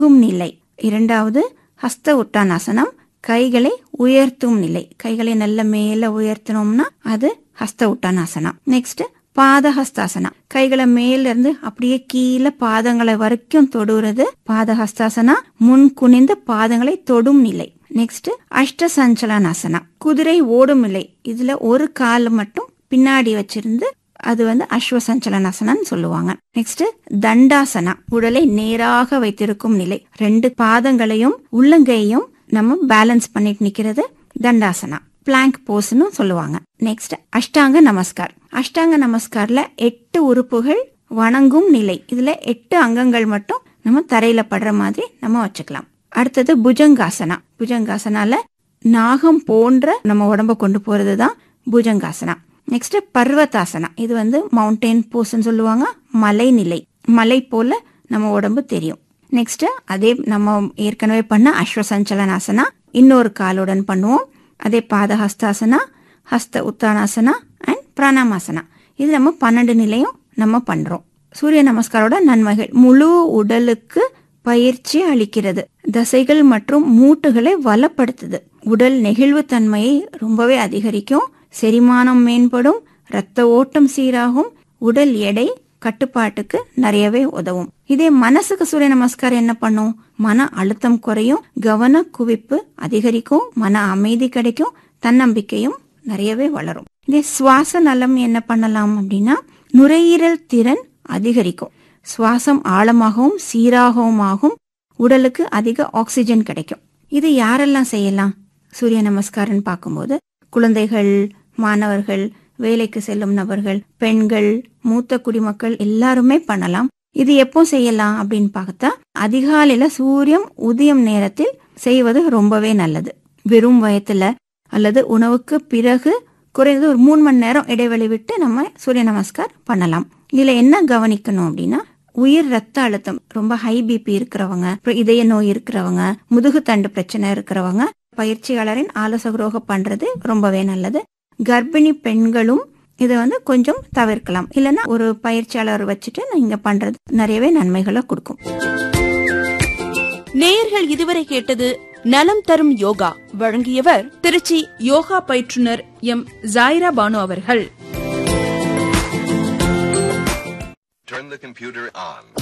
கும் நிலை இரண்டாவது ஹஸ்த உட்டானாசனம் கைகளை உயர்த்தும் நிலை கைகளை நல்ல மேல உயர்த்தணும்னா அது ஹஸ்த உட்டானாசனம் நெக்ஸ்ட் பாதஹஸ்தாசனம் கைகளை மேல இருந்து அப்படியே கீழே பாதங்களை வரைக்கும் தொடுறது பாதஹஸ்தாசனா முன் குனிந்த பாதங்களை தொடும் நிலை நெக்ஸ்ட் அஷ்ட சஞ்சலனாசனம் குதிரை ஓடும் நிலை இதுல ஒரு கால் மட்டும் பின்னாடி வச்சிருந்து அது வந்து அஸ்வ சஞ்சலனாசனம் சொல்லுவாங்க நெக்ஸ்ட் தண்டாசனா உடலை நேராக வைத்திருக்கும் நிலை ரெண்டு பாதங்களையும் உள்ளங்கையும் நம்ம பேலன்ஸ் பண்ணிட்டு நிக்கிறது தண்டாசனா பிளாங்க் போஸ்னு சொல்லுவாங்க நெக்ஸ்ட் அஷ்டாங்க நமஸ்கார் அஷ்டாங்க நமஸ்கார்ல எட்டு உறுப்புகள் வணங்கும் நிலை இதுல எட்டு அங்கங்கள் மட்டும் நம்ம தரையில படுற மாதிரி நம்ம வச்சுக்கலாம் அடுத்தது புஜங்காசனா புஜங்காசனால நாகம் போன்ற நம்ம உடம்ப கொண்டு போறது தான் புஜங்காசனா நெக்ஸ்ட் பர்வதாசனா இது வந்து மவுண்டெயின் போஸ்ன்னு சொல்லுவாங்க மலை நிலை மலை போல நம்ம உடம்பு தெரியும் நெக்ஸ்ட் அதே நம்ம ஏற்கனவே பண்ண அஸ்வசஞ்சலனாசனா இன்னொரு காலுடன் பண்ணுவோம் அதே பாதஹஸ்தாசனா ஹஸ்த உத்தானாசனா அண்ட் பிராணாமாசனா இது நம்ம பன்னெண்டு நிலையும் நம்ம பண்றோம் சூரிய நமஸ்காரோட நன்மைகள் முழு உடலுக்கு பயிற்சி அளிக்கிறது தசைகள் மற்றும் மூட்டுகளை வளப்படுத்துது உடல் நெகிழ்வு தன்மையை ரொம்பவே அதிகரிக்கும் செரிமானம் மேம்படும் இரத்த ஓட்டம் சீராகும் உடல் எடை கட்டுப்பாட்டுக்கு நிறையவே உதவும் இதே மனசுக்கு சூரிய நமஸ்காரம் என்ன பண்ணும் மன அழுத்தம் குறையும் கவன குவிப்பு அதிகரிக்கும் மன அமைதி கிடைக்கும் தன்னம்பிக்கையும் நிறையவே வளரும் இதே சுவாச நலம் என்ன பண்ணலாம் அப்படின்னா நுரையீரல் திறன் அதிகரிக்கும் சுவாசம் ஆழமாகவும் சீராகவும் ஆகும் உடலுக்கு அதிக ஆக்சிஜன் கிடைக்கும் இது யாரெல்லாம் செய்யலாம் சூரிய நமஸ்காரம் பார்க்கும்போது குழந்தைகள் மாணவர்கள் வேலைக்கு செல்லும் நபர்கள் பெண்கள் மூத்த குடிமக்கள் எல்லாருமே பண்ணலாம் இது எப்போ செய்யலாம் அப்படின்னு பார்த்தா அதிகாலையில சூரியன் உதயம் நேரத்தில் செய்வது ரொம்பவே நல்லது வெறும் வயத்துல அல்லது உணவுக்கு பிறகு குறைந்தது ஒரு மூணு மணி நேரம் இடைவெளி விட்டு நம்ம சூரிய நமஸ்கார் பண்ணலாம் இதுல என்ன கவனிக்கணும் அப்படின்னா உயிர் ரத்த அழுத்தம் ரொம்ப ஹை பிபி இருக்கிறவங்க அப்புறம் இதய நோய் இருக்கிறவங்க முதுகு தண்டு பிரச்சனை இருக்கிறவங்க பயிற்சியாளரின் ஆலோசகரோக பண்றது ரொம்பவே நல்லது கர்ப்பிணி பெண்களும் இதை வந்து கொஞ்சம் தவிர்க்கலாம் இல்லைன்னா ஒரு பயிற்சியாளர் வச்சுட்டு நீங்க பண்றது நிறையவே நன்மைகளை கொடுக்கும் நேயர்கள் இதுவரை கேட்டது நலம் தரும் யோகா வழங்கியவர் திருச்சி யோகா பயிற்றுனர் எம் ஜாயிரா பானு அவர்கள் Turn the computer on.